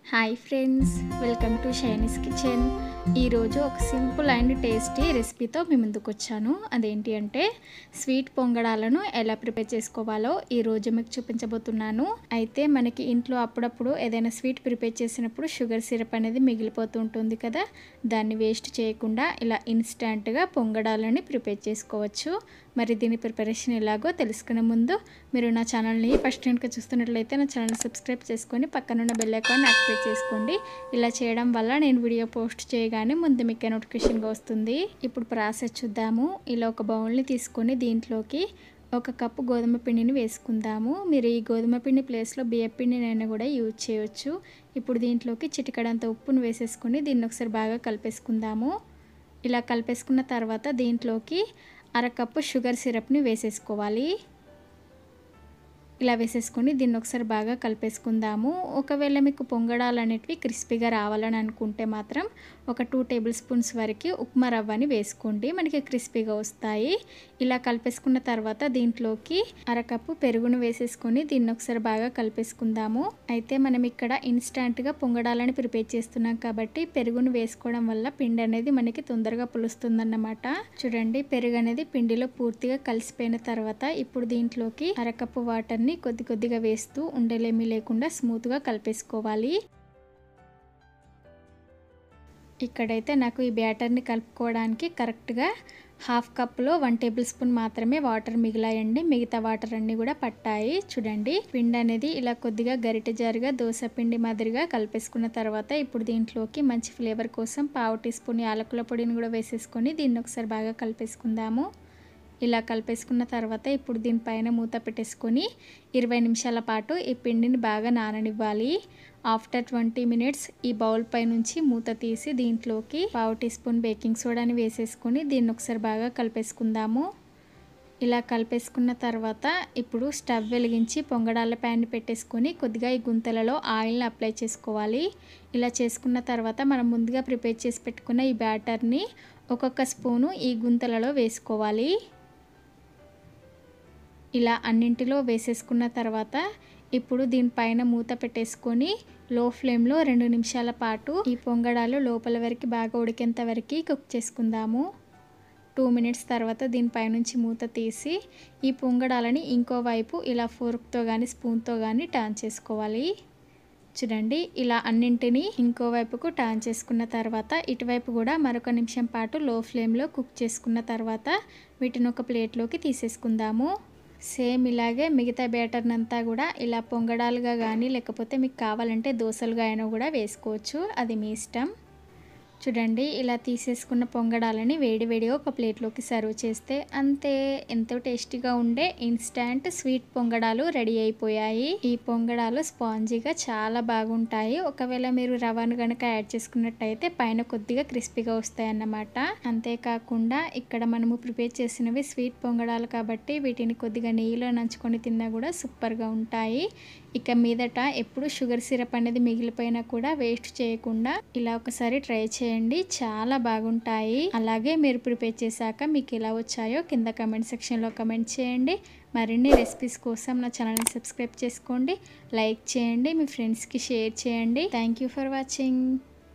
hi friends welcome to Shiny's kitchen ఈరోజు ఒక simple and tasty రెసిపీతో మీ ముందుకు వచ్చాను అదేంటి అంటే స్వీట్ పొంగడాలను ఎలా ప్రిపేర్ చేసుకోవాలో ఈరోజు మీకు చూపించబోతున్నాను అయితే మనకి ఇంట్లో అప్పుడప్పుడు ఏదైనా స్వీట్ ప్రిపేర్ చేసినప్పుడు షుగర్ సిరప్ అనేది మిగిలిపోతూ ఉంటుంది కదా దాన్ని వేస్ట్ చేయకుండా ఇలా ఇన్స్టంట్గా పొంగడాలని ప్రిపేర్ చేసుకోవచ్చు మరి దీని ప్రిపరేషన్ ఎలాగో తెలుసుకునే ముందు మీరు నా ఛానల్ని ఫస్ట్ కనుక చూస్తున్నట్లయితే నా ఛానల్ సబ్స్క్రైబ్ చేసుకొని పక్కనున్న బెల్ ఐకాన్ యాక్టివేట్ చేసుకోండి ఇలా చేయడం వల్ల నేను వీడియో పోస్ట్ చేయగానే ముందు మీకు నోటిఫికేషన్గా వస్తుంది ఇప్పుడు ప్రాసెస్ చూద్దాము ఇలా ఒక బౌల్ని తీసుకొని దీంట్లోకి ఒక కప్పు గోధుమ పిండిని వేసుకుందాము మీరు ఈ గోధుమ పిండి ప్లేస్లో బియ్య పిండినైనా కూడా యూజ్ చేయవచ్చు ఇప్పుడు దీంట్లోకి చిటికడంత ఉప్పును వేసేసుకొని దీన్ని ఒకసారి బాగా కలిపేసుకుందాము ఇలా కలిపేసుకున్న తర్వాత దీంట్లోకి అరకప్పు షుగర్ సిరప్ని వేసేసుకోవాలి ఇలా వేసేసుకొని దీన్ని ఒకసారి బాగా కలిపేసుకుందాము ఒకవేళ మీకు పొంగడాలు అనేటివి క్రిస్పీగా రావాలని అనుకుంటే మాత్రం ఒక టూ టేబుల్ స్పూన్స్ వరకు ఉప్మా రవ్వని వేసుకోండి మనకి క్రిస్పీగా వస్తాయి ఇలా కలిపేసుకున్న తర్వాత దీంట్లోకి అరకప్పు పెరుగును వేసేసుకొని దీన్ని ఒకసారి బాగా కలిపేసుకుందాము అయితే మనం ఇక్కడ ఇన్స్టంట్గా పొంగడాలని ప్రిపేర్ చేస్తున్నాం కాబట్టి పెరుగును వేసుకోవడం వల్ల పిండి అనేది మనకి తొందరగా పులుస్తుందన్నమాట చూడండి పెరుగు అనేది పిండిలో పూర్తిగా కలిసిపోయిన తర్వాత ఇప్పుడు దీంట్లోకి అరకప్పు వాటర్ ని కొద్ది కొద్దిగా వేస్తూ ఉండలేమీ లేకుండా స్మూత్గా కలిపేసుకోవాలి ఇక్కడైతే నాకు ఈ బ్యాటర్ని కలుపుకోవడానికి కరెక్ట్గా హాఫ్ కప్లో వన్ టేబుల్ స్పూన్ మాత్రమే వాటర్ మిగిలాయండి మిగతా వాటర్ అన్నీ కూడా పట్టాయి చూడండి పిండి అనేది ఇలా కొద్దిగా గరిటె జారుగా దోశ పిండి మాదిరిగా కలిపేసుకున్న తర్వాత ఇప్పుడు దీంట్లోకి మంచి ఫ్లేవర్ కోసం పావు టీ స్పూన్ యాలకుల పొడిని కూడా వేసేసుకొని దీన్ని ఒకసారి బాగా కలిపేసుకుందాము ఇలా కలిపేసుకున్న తర్వాత ఇప్పుడు దీనిపైన మూత పెట్టేసుకొని ఇరవై నిమిషాల పాటు ఈ పిండిని బాగా నాననివ్వాలి ఆఫ్టర్ ట్వంటీ మినిట్స్ ఈ బౌల్ పై నుంచి మూత తీసి దీంట్లోకి పావు టీ స్పూన్ బేకింగ్ సోడాని వేసేసుకొని దీన్ని ఒకసారి బాగా కలిపేసుకుందాము ఇలా కలిపేసుకున్న తర్వాత ఇప్పుడు స్టవ్ వెలిగించి పొంగడాల ప్యాన్ పెట్టేసుకొని కొద్దిగా ఈ గుంతలలో ఆయిల్ని అప్లై చేసుకోవాలి ఇలా చేసుకున్న తర్వాత మనం ముందుగా ప్రిపేర్ చేసి పెట్టుకున్న ఈ బ్యాటర్ని ఒక్కొక్క స్పూను ఈ గుంతలలో వేసుకోవాలి ఇలా అన్నింటిలో వేసేసుకున్న తర్వాత ఇప్పుడు దీనిపైన మూత పెట్టేసుకొని లో ఫ్లేమ్లో రెండు నిమిషాల పాటు ఈ పొంగడాలు లోపల వరకు బాగా ఉడికేంత వరకు కుక్ చేసుకుందాము టూ మినిట్స్ తర్వాత దీనిపైనుంచి మూత తీసి ఈ పొంగడాలని ఇంకో వైపు ఇలా ఫోర్క్తో కానీ స్పూన్తో కానీ టర్న్ చేసుకోవాలి చూడండి ఇలా అన్నింటినీ ఇంకో వైపుకు టర్న్ చేసుకున్న తర్వాత ఇటువైపు కూడా మరొక నిమిషం పాటు లో ఫ్లేమ్లో కుక్ చేసుకున్న తర్వాత వీటిని ఒక ప్లేట్లోకి తీసేసుకుందాము సేమ్ ఇలాగే మిగతా బ్యాటర్నంతా కూడా ఇలా పొంగడాలుగా కానీ లేకపోతే మీకు కావాలంటే దోశలుగా అయినా కూడా వేసుకోవచ్చు అది మీ ఇష్టం చూడండి ఇలా తీసేసుకున్న పొంగడాలని వేడివేడిగా ఒక ప్లేట్లోకి సర్వ్ చేస్తే అంతే ఎంతో టేస్టీగా ఉండే ఇన్స్టంట్ స్వీట్ పొంగడాలు రెడీ అయిపోయాయి ఈ పొంగడాలు స్పాంజీగా చాలా బాగుంటాయి ఒకవేళ మీరు రవ్వను కనుక యాడ్ చేసుకున్నట్టయితే పైన కొద్దిగా క్రిస్పీగా వస్తాయి అన్నమాట అంతేకాకుండా ఇక్కడ మనము ప్రిపేర్ చేసినవి స్వీట్ పొంగడాలు కాబట్టి వీటిని కొద్దిగా నెయ్యిలో నంచుకొని తిన్నా కూడా సూపర్గా ఉంటాయి ఇక మీదట ఎప్పుడు షుగర్ సిరప్ అనేది మిగిలిపోయినా కూడా వేస్ట్ చేయకుండా ఇలా ఒకసారి ట్రై చేయండి చాలా బాగుంటాయి అలాగే మీరు ప్రిపేర్ చేశాక మీకు ఎలా వచ్చాయో కింద కమెంట్ సెక్షన్లో కమెంట్ చేయండి మరిన్ని రెసిపీస్ కోసం నా ఛానల్ని సబ్స్క్రైబ్ చేసుకోండి లైక్ చేయండి మీ ఫ్రెండ్స్కి షేర్ చేయండి థ్యాంక్ యూ ఫర్ వాచింగ్